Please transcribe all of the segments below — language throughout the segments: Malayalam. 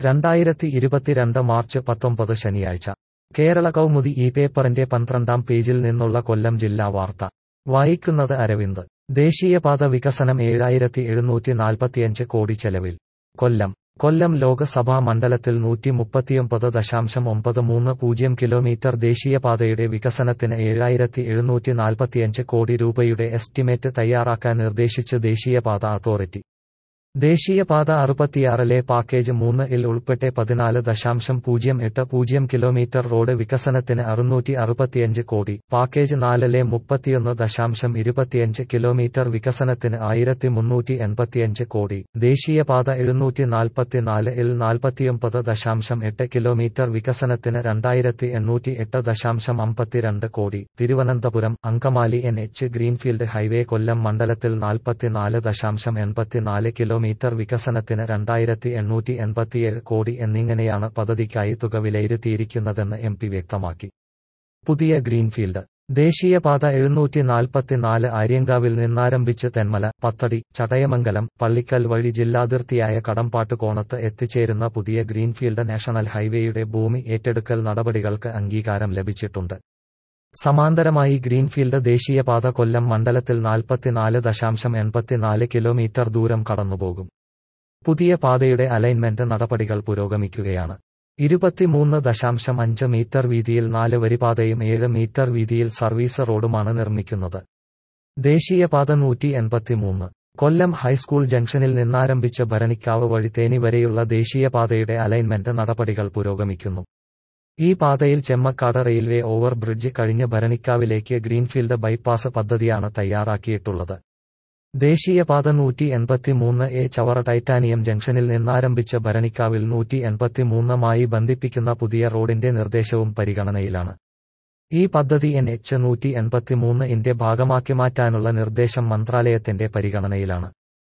രണ്ടായിരത്തി ഇരുപത്തിരണ്ട് മാർച്ച് പത്തൊമ്പത് ശനിയാഴ്ച കേരള കൗമുദി ഈ പേപ്പറിന്റെ പന്ത്രണ്ടാം പേജിൽ നിന്നുള്ള കൊല്ലം ജില്ലാ വാർത്ത വായിക്കുന്നത് അരവിന്ദ് ദേശീയപാത വികസനം ഏഴായിരത്തി എഴുന്നൂറ്റി നാൽപ്പത്തിയഞ്ച് കോടി ചെലവിൽ കൊല്ലം കൊല്ലം ലോകസഭാ മണ്ഡലത്തിൽ നൂറ്റി മുപ്പത്തിയൊമ്പത് ദശാംശം ഒമ്പത് മൂന്ന് പൂജ്യം കിലോമീറ്റർ ദേശീയപാതയുടെ വികസനത്തിന് ഏഴായിരത്തി എഴുന്നൂറ്റി നാൽപ്പത്തിയഞ്ച് കോടി രൂപയുടെ എസ്റ്റിമേറ്റ് തയ്യാറാക്കാൻ നിർദ്ദേശിച്ച് ദേശീയപാത അതോറിറ്റി ദേശീയപാത അറുപത്തിയാറിലെ പാക്കേജ് മൂന്ന് ഇൽ ഉൾപ്പെടെ പതിനാല് ദശാംശം പൂജ്യം എട്ട് പൂജ്യം കിലോമീറ്റർ റോഡ് വികസനത്തിന് അറുന്നൂറ്റി അറുപത്തിയഞ്ച് കോടി പാക്കേജ് നാലിലെ മുപ്പത്തിയൊന്ന് ദശാംശം ഇരുപത്തിയഞ്ച് കിലോമീറ്റർ വികസനത്തിന് ആയിരത്തി മുന്നൂറ്റി എൺപത്തിയഞ്ച് കോടി ദേശീയപാത എഴുന്നൂറ്റി നാൽപ്പത്തിനാല് ഇൽ നാൽപ്പത്തിയൊമ്പത് ദശാംശം എട്ട് കിലോമീറ്റർ വികസനത്തിന് രണ്ടായിരത്തി എണ്ണൂറ്റി എട്ട് ദശാംശം അമ്പത്തിരണ്ട് കോടി Thiruvananthapuram Angamaly N H greenfield highway Kollam മണ്ഡലത്തിൽ നാൽപ്പത്തിനാല് ദശാംശം എൺപത്തിനാല് കിലോമീറ്റർ കിലോമീറ്റർ വികസനത്തിന് രണ്ടായിരത്തി എണ്ണൂറ്റി എൺപത്തിയേഴ് കോടി എന്നിങ്ങനെയാണ് പദ്ധതിക്കായി തുക വിലയിരുത്തിയിരിക്കുന്നതെന്ന് എം പി വ്യക്തമാക്കി പുതിയ ഗ്രീൻഫീൽഡ് ദേശീയപാത എഴുന്നൂറ്റി നാൽപ്പത്തിനാല് ആര്യങ്കാവിൽ നിന്നാരംഭിച്ച് തെന്മല പത്തടി ചടയമംഗലം പള്ളിക്കൽ വഴി ജില്ലാതിർത്തിയായ കടമ്പാട്ടുകോണത്ത് എത്തിച്ചേരുന്ന പുതിയ ഗ്രീൻഫീൽഡ് നാഷണൽ ഹൈവേയുടെ ഭൂമി ഏറ്റെടുക്കൽ നടപടികൾക്ക് അംഗീകാരം ലഭിച്ചിട്ടുണ്ട് സമാന്തരമായി ഗ്രീൻഫീൽഡ് ദേശീയപാത കൊല്ലം മണ്ഡലത്തിൽ നാൽപ്പത്തിനാല് ദശാംശം എൺപത്തിനാല് കിലോമീറ്റർ ദൂരം കടന്നുപോകും പുതിയ പാതയുടെ അലൈൻമെന്റ് നടപടികൾ പുരോഗമിക്കുകയാണ് ഇരുപത്തിമൂന്ന് ദശാംശം അഞ്ച് മീറ്റർ വീതിയിൽ നാല് വരിപാതയും ഏഴ് മീറ്റർ വീതിയിൽ സർവീസ് റോഡുമാണ് നിർമ്മിക്കുന്നത് ദേശീയപാത നൂറ്റി എൺപത്തിമൂന്ന് കൊല്ലം ഹൈസ്കൂൾ ജംഗ്ഷനിൽ നിന്നാരംഭിച്ച ഭരണിക്കാവ് വഴി തേനി വരെയുള്ള ദേശീയപാതയുടെ അലൈൻമെന്റ് നടപടികൾ പുരോഗമിക്കുന്നു ഈ പാതയിൽ ചെമ്മക്കാട് റെയിൽവേ ഓവർ ബ്രിഡ്ജ് കഴിഞ്ഞ് ഭരണിക്കാവിലേക്ക് ഗ്രീൻഫീൽഡ് ബൈപ്പാസ് പദ്ധതിയാണ് തയ്യാറാക്കിയിട്ടുള്ളത് ദേശീയപാത നൂറ്റി എൺപത്തിമൂന്ന് എ ചവറ ടൈറ്റാനിയം ജംഗ്ഷനിൽ നിന്നാരംഭിച്ച ഭരണിക്കാവിൽ നൂറ്റി എൺപത്തിമൂന്നുമായി ബന്ധിപ്പിക്കുന്ന പുതിയ റോഡിന്റെ നിർദ്ദേശവും പരിഗണനയിലാണ് ഈ പദ്ധതി എൻ എച്ച് നൂറ്റി എൺപത്തിമൂന്ന് ഇന്റെ ഭാഗമാക്കി മാറ്റാനുള്ള നിർദ്ദേശം മന്ത്രാലയത്തിന്റെ പരിഗണനയിലാണ്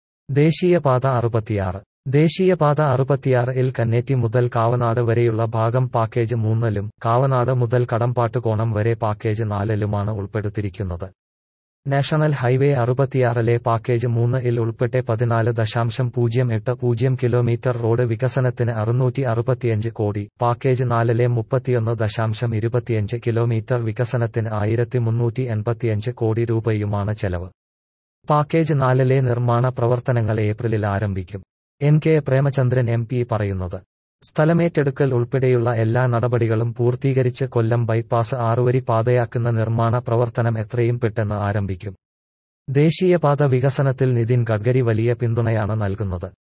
ദേശീയപാത അറുപത്തിയാറ് ദേശീയപാത അറുപത്തിയാറ് ഇൽ കന്നേറ്റി മുതൽ കാവനാട് വരെയുള്ള ഭാഗം പാക്കേജ് മൂന്നിലും കാവനാട് മുതൽ കടമ്പാട്ടുകോണം വരെ പാക്കേജ് നാലിലുമാണ് ഉൾപ്പെടുത്തിയിരിക്കുന്നത് നാഷണൽ ഹൈവേ അറുപത്തിയാറിലെ പാക്കേജ് മൂന്ന് ഇൽ ഉൾപ്പെടെ പതിനാല് ദശാംശം പൂജ്യം എട്ട് പൂജ്യം കിലോമീറ്റർ റോഡ് വികസനത്തിന് അറുന്നൂറ്റി അറുപത്തിയഞ്ച് കോടി പാക്കേജ് നാലിലെ മുപ്പത്തിയൊന്ന് ദശാംശം ഇരുപത്തിയഞ്ച് കിലോമീറ്റർ വികസനത്തിന് ആയിരത്തി മുന്നൂറ്റി എൺപത്തിയഞ്ച് കോടി രൂപയുമാണ് ചെലവ് പാക്കേജ് നാലിലെ നിർമ്മാണ പ്രവർത്തനങ്ങൾ ഏപ്രിലിൽ ആരംഭിക്കും N K Premachandran M P പറയുന്നത് സ്ഥലമേറ്റെടുക്കൽ ഉൾപ്പെടെയുള്ള എല്ലാ നടപടികളും പൂർത്തീകരിച്ച് കൊല്ലം ബൈപ്പാസ് ആറുവരി പാതയാക്കുന്ന നിർമ്മാണ പ്രവർത്തനം എത്രയും പെട്ടെന്ന് ആരംഭിക്കും ദേശീയപാത വികസനത്തിൽ നിതിൻ ഗഡ്കരി വലിയ പിന്തുണയാണ് നൽകുന്നത്